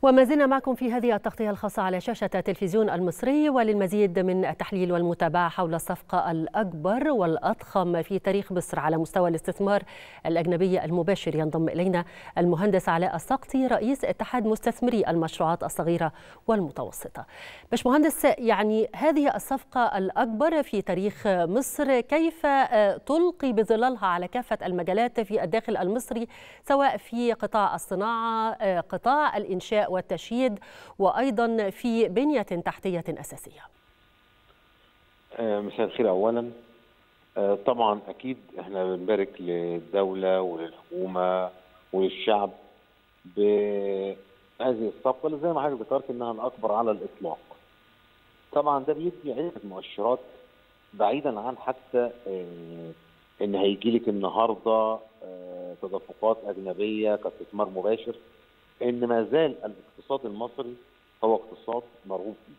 وما زلنا معكم في هذه التغطية الخاصة على شاشة التلفزيون المصري وللمزيد من التحليل والمتابعة حول الصفقة الأكبر والأضخم في تاريخ مصر على مستوى الاستثمار الأجنبي المباشر ينضم إلينا المهندس علاء السقطي رئيس اتحاد مستثمري المشروعات الصغيرة والمتوسطة باشمهندس يعني هذه الصفقة الأكبر في تاريخ مصر كيف تلقي بظلالها على كافة المجالات في الداخل المصري سواء في قطاع الصناعة قطاع الإنشاء والتشييد وأيضا في بنية تحتية أساسية مساء الخير أولا طبعا أكيد احنا بنبارك للدولة وللحكومة وللشعب بهذه الصفقة اللي زي ما حضرتك ذكرت إنها الأكبر على الإطلاق طبعا ده بيدي عدة مؤشرات بعيدا عن حتى ان هيجي لك النهارده تدفقات اجنبيه كاستثمار مباشر ان ما زال الاقتصاد المصري هو اقتصاد مرغوب فيه.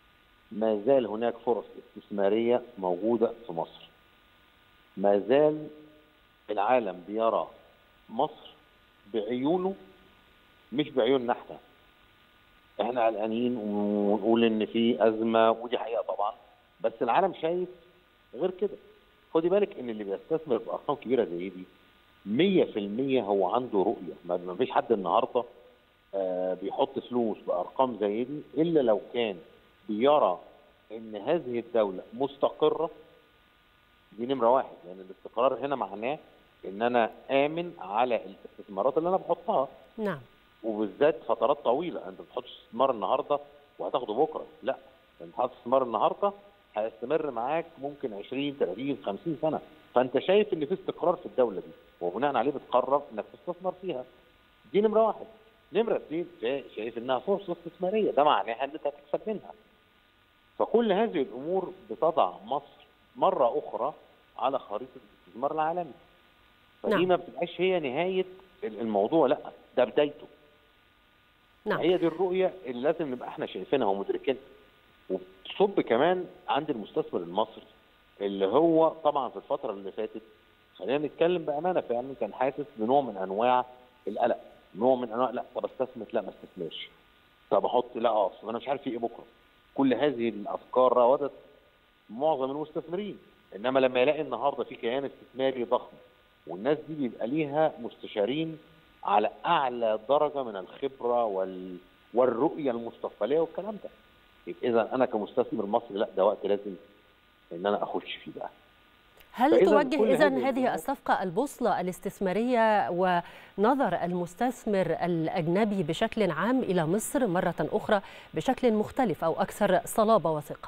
ما زال هناك فرص استثماريه موجوده في مصر. ما زال العالم بيرى مصر بعيونه مش بعيوننا احنا. احنا قلقانين ونقول ان في ازمه ودي حقيقه طبعا بس العالم شايف غير كده. خدي بالك ان اللي بيستثمر بارقام كبيره زي دي 100% هو عنده رؤيه ما فيش حد النهارده آه بيحط فلوس بارقام زي دي الا لو كان بيرى ان هذه الدوله مستقره دي نمره واحد لان يعني الاستقرار هنا معناه ان انا امن على الاستثمارات اللي انا بحطها نعم وبالذات فترات طويله انت بتحط استثمار النهارده وهتاخده بكره لا انت حاطط استثمار النهارده هيستمر معاك ممكن 20 30 50 سنه فانت شايف ان في استقرار في الدوله دي وبناء عليه بتقرر انك تستثمر فيها دي نمره واحد نمره اثنين شايف انها فرصه استثماريه ده معناها ان انت هتكسب منها فكل هذه الامور بتضع مصر مره اخرى على خريطه الاستثمار العالمي فدي نعم. ما بتبقاش هي نهايه الموضوع لا ده بدايته نعم. هي دي الرؤيه اللي لازم نبقى احنا شايفينها ومدركينها وتصب كمان عند المستثمر المصري اللي هو طبعا في الفتره اللي فاتت خلينا نتكلم بامانه فعلا كان حاسس بنوع من انواع القلق نوع من انواع لا طب استثمر لا ما استثمرش طب احط لا اصل انا مش عارف في ايه بكره كل هذه الافكار راودت معظم المستثمرين انما لما يلاقي النهارده في كيان استثماري ضخم والناس دي بيبقى ليها مستشارين على اعلى درجه من الخبره وال... والرؤيه المستقبليه والكلام ده اذا انا كمستثمر مصري لا ده وقت لازم ان انا اخش فيه بقى هل توجه اذا هذه الصفقه البوصله الاستثماريه ونظر المستثمر الاجنبي بشكل عام الى مصر مره اخرى بشكل مختلف او اكثر صلابه وثقه؟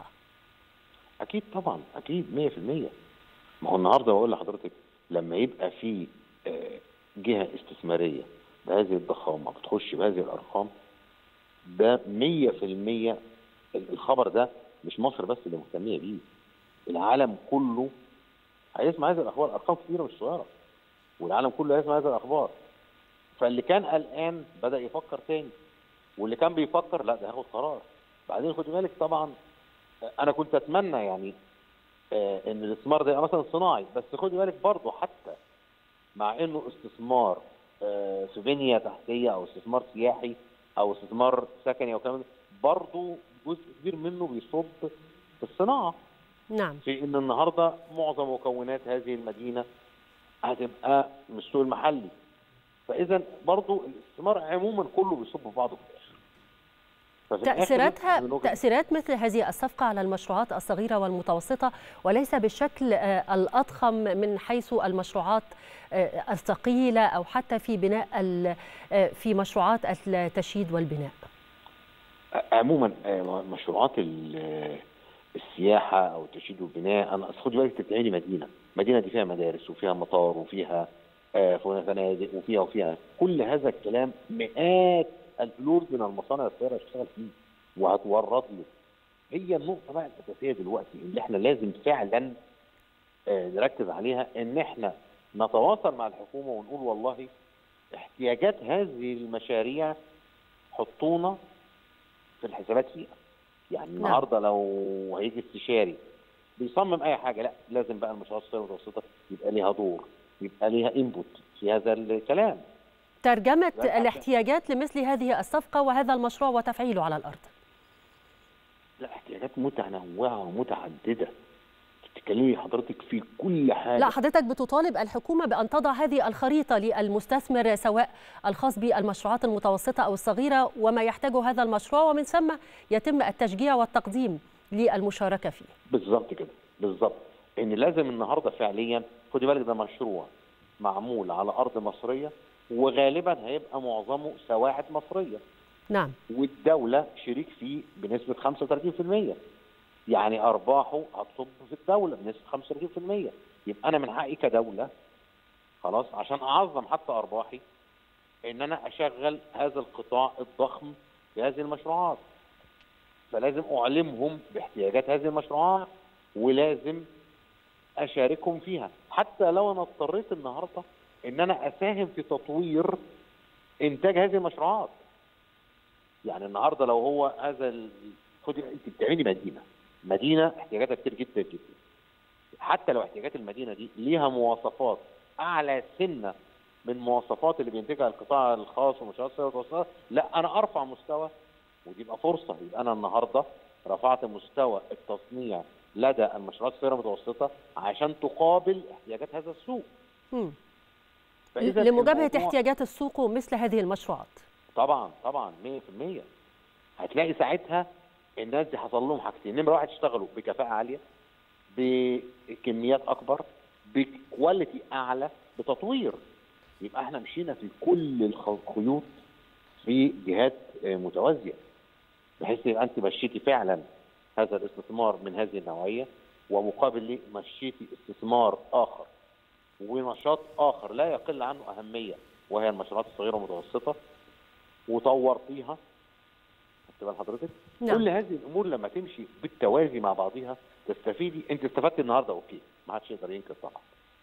اكيد طبعا اكيد 100% ما هو النهارده بقول لحضرتك لما يبقى في جهه استثماريه بهذه الضخامه بتخش بهذه الارقام ده 100% الخبر ده مش مصر بس اللي مهتميه بيه العالم كله هيسمع هذه الاخبار ارقام كثيره مش صغيره والعالم كله هيسمع هذه الاخبار فاللي كان قلقان بدا يفكر تاني واللي كان بيفكر لا ده هياخد قرار بعدين خدي بالك طبعا انا كنت اتمنى يعني آه ان الاستثمار ده مثلا صناعي بس خدي بالك برضه حتى مع انه استثمار آه في بنيه تحتيه او استثمار سياحي او استثمار سكني او كلام برضه جزء كبير منه بيصب في الصناعه نعم في ان النهارده معظم مكونات هذه المدينه هتبقى من السوق المحلي فاذا برضو الاستثمار عموما كله بيصب في بعضه في الاخر تأثيراتها تأثيرات مثل هذه الصفقة على المشروعات الصغيرة والمتوسطة وليس بالشكل الأضخم من حيث المشروعات الثقيلة أو حتى في بناء في مشروعات التشييد والبناء عموما مشروعات السياحه او التشييد والبناء انا خدي بالك تتعيني مدينه، المدينه دي فيها مدارس وفيها مطار وفيها آه فنادق وفيها وفيها كل هذا الكلام مئات الالوف من المصانع الصغيره هتشتغل فيه وهتورد له. هي النقطه بقى الاساسيه دلوقتي اللي احنا لازم فعلا آه نركز عليها ان احنا نتواصل مع الحكومه ونقول والله احتياجات هذه المشاريع حطونا في الحسابات فيها. يعني نعم. النهارده لو هيجي استشاري بيصمم اي حاجه لا لازم بقى المشروعات الصغيره والمتوسطه يبقى ليها دور يبقى ليها انبوت في هذا الكلام ترجمة الاحتياجات لمثل هذه الصفقة وهذا المشروع وتفعيله على الأرض لا احتياجات متنوعة ومتعددة تتكلمي حضرتك في كل حاجة لا حضرتك بتطالب الحكومة بأن تضع هذه الخريطة للمستثمر سواء الخاص بالمشروعات المتوسطة أو الصغيرة وما يحتاجه هذا المشروع ومن ثم يتم التشجيع والتقديم للمشاركة فيه بالظبط كده بالظبط ان لازم النهارده فعليا خدي بالك ده مشروع معمول على ارض مصريه وغالبا هيبقى معظمه سواعد مصريه نعم والدوله شريك فيه بنسبه 35% يعني ارباحه هتصب في الدوله بنسبه 35% يبقى انا من حقي كدوله خلاص عشان اعظم حتى ارباحي ان انا اشغل هذا القطاع الضخم في هذه المشروعات فلازم اعلمهم باحتياجات هذه المشروعات ولازم اشاركهم فيها حتى لو انا اضطريت النهارده ان انا اساهم في تطوير انتاج هذه المشروعات يعني النهارده لو هو هذا ال... خدي انت بتعملي مدينه مدينه احتياجاتها كتير جدا جدا حتى لو احتياجات المدينه دي ليها مواصفات اعلى سنه من مواصفات اللي بينتجها القطاع الخاص ومشروعات الصغيره والمتوسطه لا انا ارفع مستوى ودي يبقى فرصه يبقى انا النهارده رفعت مستوى التصنيع لدى المشروعات الصغيره والمتوسطه عشان تقابل احتياجات هذا السوق. مم. لمجابهه الموضوع... احتياجات السوق ومثل هذه المشروعات. طبعا طبعا 100% هتلاقي ساعتها الناس دي حصل لهم حاجتين، نمره واحد اشتغلوا بكفاءه عاليه بكميات اكبر بكواليتي اعلى بتطوير. يبقى احنا مشينا في كل الخيوط في جهات متوازيه بحيث يبقى انت مشيتي فعلا هذا الاستثمار من هذه النوعيه ومقابل ليه مشيتي استثمار اخر ونشاط اخر لا يقل عنه اهميه وهي المشروعات الصغيره والمتوسطه وطورتيها خدت بال حضرتك؟ نعم. كل هذه الامور لما تمشي بالتوازي مع بعضها تستفيدي انت استفدتي النهارده اوكي ما حدش يقدر ينكر طبعا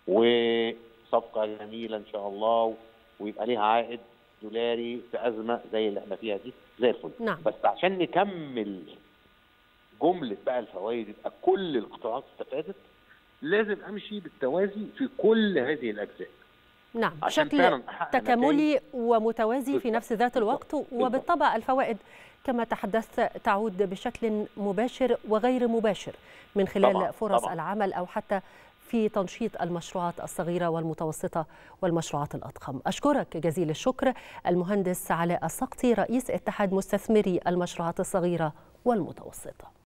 وصفقه جميله ان شاء الله ويبقى ليها عائد دولاري في ازمه زي اللي احنا فيها دي زي الفل نعم. بس عشان نكمل جمله بقى الفوائد يبقى كل القطاعات استفادت لازم امشي بالتوازي في كل هذه الاجزاء نعم عشان بشكل فعلاً أحقق تكاملي ومتوازي في بالضبط. نفس ذات الوقت بالضبط. وبالطبع الفوائد كما تحدثت تعود بشكل مباشر وغير مباشر من خلال طبعاً، فرص طبعاً. العمل او حتى في تنشيط المشروعات الصغيره والمتوسطه والمشروعات الاضخم. اشكرك جزيل الشكر المهندس علاء السقطي رئيس اتحاد مستثمري المشروعات الصغيره والمتوسطه.